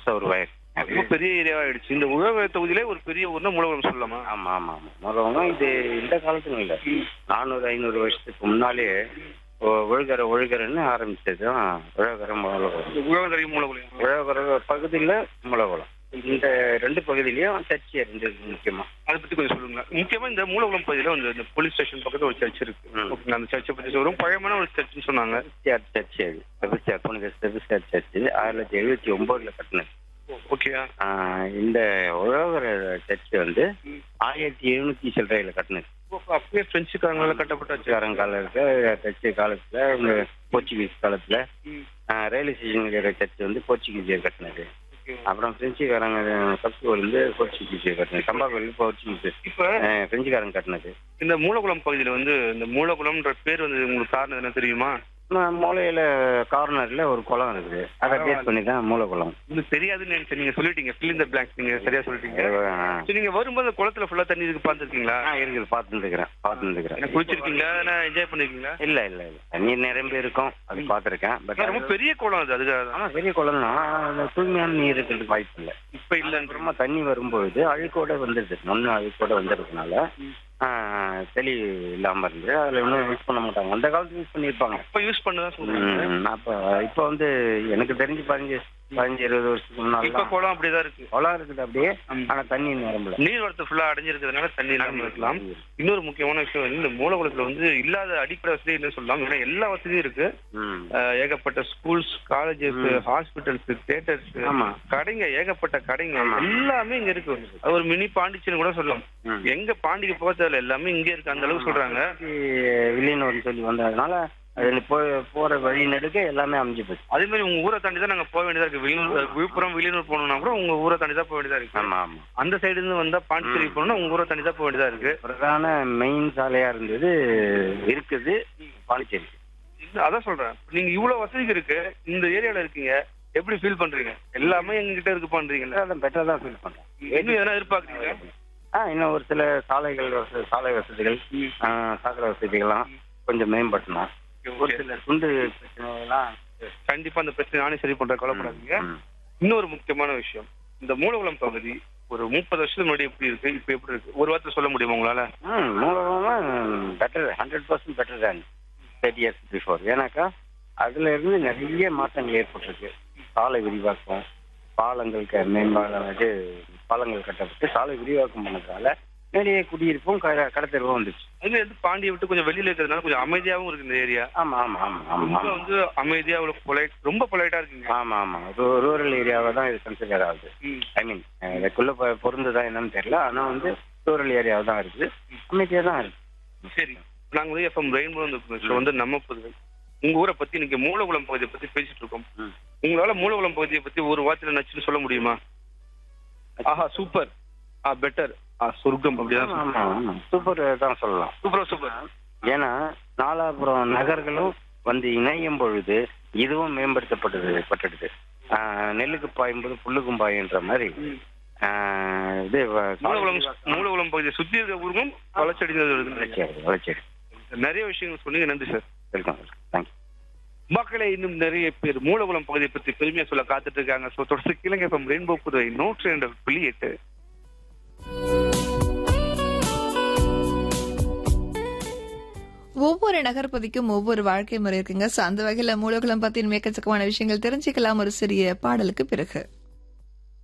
புதுசா ஒரு வயர் ரொம்ப பெரிய ஏரியாவா ஆயிடுச்சு இந்த உழவு தொகுதியிலே ஒரு பெரிய ஊர்னா மூலவரம் சொல்லலாமா ஆமா ஆமா ஆமா மூலவரம் இது இந்த காலத்துல இல்ல நானூறு ஐநூறு வருஷத்துக்கு முன்னாலே ஒ- ஒழுகரை ஒழுகரைன்னு ஆரம்பிச்சது தான் உழவகரை மூலவரம் இந்த உழவரை மூலகுலம் உழவகர பகுதியில் மூலகுளம் இந்த ரெண்டு பகுதியிலயும் சர்ச்சை ரெண்டு இருக்கு முக்கியமா அதை பத்தி கொஞ்சம் சொல்லுங்க முக்கியமா இந்த மூலகுளம் பகுதியில வந்து இந்த போலீஸ் ஸ்டேஷன் பக்கத்துல ஒரு சர்ச் இருக்கு ம். ஓகேங்களா அந்த சர்ச்சை பத்தி சொல்றோம் பழமையான ஒரு சர்ச்னு சொன்னாங்க செபிஸ்டியார் சர்ச் அது செபிஸ்டியார் புனித செபிஸ்டியார் சர்ச் ஆயிரத்தி தொள்ளாயிரத்தி எழுபத்தி ஒன்பதுல கட்டினது ஓகேயா ஆஹ் இந்த உழவகர சர்ச் வந்து ஆயிரத்தி எழுநூத்தி சில்லறையில கட்டினது அப்பவே பிரெஞ்சுக்காரங்களால கட்டப்பட்ட church. பிரெஞ்சுக்காரன் காலத்துல டச்சு காலத்துல இந்த போர்ச்சுகீஸ் காலத்துல ம். ஆஹ் ரயில்வே ஸ்டேஷன் இருக்கிற சர்ச் வந்து போர்ச்சுகீசியர் கட்டினது Okay. அப்புறம் பிரெஞ்சுக்காரங்க கப்கோல் வந்து போர்ச்சுகீசியர் கட்டினது கம்பாக்கோல் போர்ச்சுகீஸ் இப்ப ஆஹ் பிரெஞ்சுக்காரன் கட்டினது இந்த மூலகுளம் பகுதியில வந்து இந்த மூலகுளம்ன்ற பேர் வந்து உங்களுக்கு காரணம் என்ன தெரியுமா ம- மூலையில கார்னர்ல ஒரு குளம் இருக்குது அதை பேஸ் பண்ணி தான் மூலகுளம் இது தெரியாதுன்னு நினைச்சேன் நீங்க சொல்லிட்டீங்க fill in the blanks நீங்க சரியா சொல்லிட்டீங்க ஆஹ் சரி நீங்க வரும்போது அந்த குளத்துல ஃபுல்லா தண்ணி இருக்கு பாத்துருக்கீங்களா ஆஹ் இருக்குது பார்த்துட்டு இருக்கிறேன் பார்த்துட்டு இருக்கிறேன் என்ன குளிச்சிருக்கீங்களா என்ன என்ஜாய் பண்ணிருக்கீங்களா இல்ல இல்ல இல்ல தண்ணீர் நிரம்பி இருக்கும் அது பார்த்திருக்கேன் பட் ரொம்ப பெரிய குளம் அது அதுக்காக தான். ஆனா பெரிய குளம் தான் அது தூய்மையான நீர் இருக்கிறதுக்கு வாய்ப்பு இல்லை இப்ப இல்லன்ற அப்புறமா தண்ணி வரும்பொழுது அழுக்கோட வந்துடுது மண்ணு அழுக்கோட வந்துடுறதுனால ஆஹ் தெளி இல்லாம இருந்து அதுல இன்னும் யூஸ் பண்ண மாட்டாங்க அந்த காலத்துல யூஸ் பண்ணியிருப்பாங்க இப்ப யூஸ் பண்ணதான் சொல்றாங்க ம், அப்ப இப்ப வந்து எனக்கு தெரிஞ்சு பதினஞ்சு பதினஞ்சு இருபது வருஷத்துக்கு இப்ப முன்னாடி குளம் அப்படிதான் இருக்கு குளம் இருக்குது அப்படியே ம். ஆனா தண்ணி நிரம்பல நீர் வரத்து ஃபுல்லா அடைஞ்சிருக்கிறதுனால தண்ணி இல்லாம இருக்கலாம் இன்னொரு முக்கியமான விஷயம் வந்து இந்த மூலகுளத்துல வந்து இல்லாத அடிப்படை வசதி இல்லைன்னு சொல்லலாம் ஏன்னா எல்லா வசதியும் இருக்கு ம். அஹ் ஏகப்பட்ட ஸ்கூல்ஸ் காலேஜஸ் ஹாஸ்பிட்டல்ஸ் தியேட்டர்ஸ் ஆமா. கடைங்க ஏகப்பட்ட கடைங்க ஆமா. எல்லாமே இங்க இருக்கு அது ஒரு மினி பாண்டிச்சேரி கூட சொல்லலாம் ம். எங்க பாண்டிக்கு போக தேவையில்ல எல்லாமே இங்கே இருக்கு அந்த அளவுக்கு சொல்றாங்க வில்லியனூர்னு சொல்லி வந்ததுனால அது போய் போற வழி நெடுக்க எல்லாமே அமைஞ்சு போச்சு அதே மாதிரி உங்க ஊரை தாண்டி தான் நாங்க போக வேண்டியதா இருக்கு விழுப்புரம் விழுப்புரம் வில்லியனூர் போகணும்னா கூட உங்க ஊரை தாண்டி தான் போக வேண்டியதா இருக்கு ஆமா ஆமா அந்த சைடு இருந்து வந்தா பாண்டிச்சேரி போகணும்னா உங்க ஊரை தாண்டி தான் போக வேண்டியதா இருக்கு பிரதான மெயின் சாலையா இருந்தது இருக்குது பாண்டிச்சேரி இல்ல, அதான் சொல்றேன் நீங்க இவ்வளவு வசதி இருக்கு இந்த ஏரியால இருக்கீங்க எப்படி ஃபீல் பண்றீங்க எல்லாமே எங்ககிட்ட இருக்கு பண்றீங்கல்ல அதான் பெட்டரா தான் ஃபீல் பண்றேன் இன்னும் எதனா எதிர்பார்க்குறீங்க ஆ இன்னும் ஒரு சில சாலைகள் வசதி சாலை வசதிகள் ஆ, சாக்கடை வசதிகள்லாம் கொஞ்சம் மேம்படுத்தணும் ஒரு சில துண்டு பிரச்சனைகள்லாம் கண்டிப்பா அந்த பிரச்சனை நானே சரி பண்றேன் கவலைப்படாதீங்க ம். இன்னொரு முக்கியமான விஷயம் இந்த மூலகுளம் பகுதி ஒரு முப்பது வருஷத்துக்கு முன்னாடி எப்படி இருக்கு இப்ப எப்படி இருக்கு ஒரு வார்த்தை சொல்ல முடியுமா உங்களால ம் மூலமா better hundred percent better than thirty years before ஏன்னாக்கா அதுல இருந்து நிறைய மாற்றங்கள் ஏற்பட்டிருக்கு சாலை விரிவாக்கம் பாலங்கள் க- மேம்பாலம் இது பாலங்கள் கட்டப்பட்டு சாலை விரிவாக்கம் பண்ணதுனால நிறைய குடியிருப்பும் க- கடத்தெருவும் வந்துச்சு அது வந்து பாண்டியை விட்டு கொஞ்சம் வெளியில இருக்கிறதுனால கொஞ்சம் அமைதியாவும் இருக்கு இந்த ஏரியா ஆமா ஆமா ஆமா ஆமா ரொம்ப ஆமா வந்து அமைதியா அவ்வளவு பொலைட் ரொம்ப பொலைட்டா இருக்குங்க ஆமா ஆமா ரூரல் ஏரியாவை தான் இது கன்சிடர் ஆகுது ம். ஐ மீன் இதுக்குள்ள பொ- பொருந்துதா என்னன்னு தெரியல ஆனா வந்து ரூரல் ஏரியாவை தான் இருக்குது அமைதியா தான் இருக்கு சரி நாங்க வந்து எஃப்எம் ரெயின்போ வந்து ஷோ வந்து நம்ம புதுவை உங்க ஊரை பத்தி இன்னைக்கு மூலகுளம் பகுதியை பத்தி பேசிட்டு இருக்கோம் ம். உங்களால மூலகுளம் பகுதியை பத்தி ஒரு வார்த்தையில நச்சுன்னு சொல்ல முடியுமா ஆஹா சூப்பர் ஆ பெட்டர் ஆ சொர்க்கம் அப்படிதான் ஆமா ஆமா ஆமா சூப்பர் தான் சொல்லலாம் சூப்பர் சூப்பர் ஏன்னா நாலாபுரம் நகர்களும் வந்து இணையும் பொழுது இதுவும் மேம்படுத்தப்பட்டது பட்டுடுது ஆஹ் நெல்லுக்கு பாயும்போது புல்லுக்கும் பாயுன்ற மாதிரி ஆஹ் இது வ- மூலகுளம் மூலகுளம் பகுதியை சுத்தி இருக்க ஊருக்கும் வளர்ச்சி வளர்ச்சி வளர்ச்சி நிறைய விஷயங்கள் சொன்னீங்க நன்றி சார் வெல்கம் தேங்க்யூ மக்களே இன்னும் நிறைய பேர் மூலகுளம் பகுதியை பத்தி பெருமையா சொல்ல காத்துட்டு இருக்காங்க ஸோ தொடர்ந்து கிழங்கு எஃப்எம் ரெயின்போ புதுவை நூற்றி ரெண்டு புள்ளி எட்டு ஒவ்வொரு நகர்பதிக்கும் ஒவ்வொரு வாழ்க்கை முறை இருக்குங்க சோ அந்த வகையில மூலகுளம் பத்தின மேக்கச்சக்கமான விஷயங்கள் தெரிஞ்சுக்கலாம் ஒரு சிறிய பாடலுக்கு பிறகு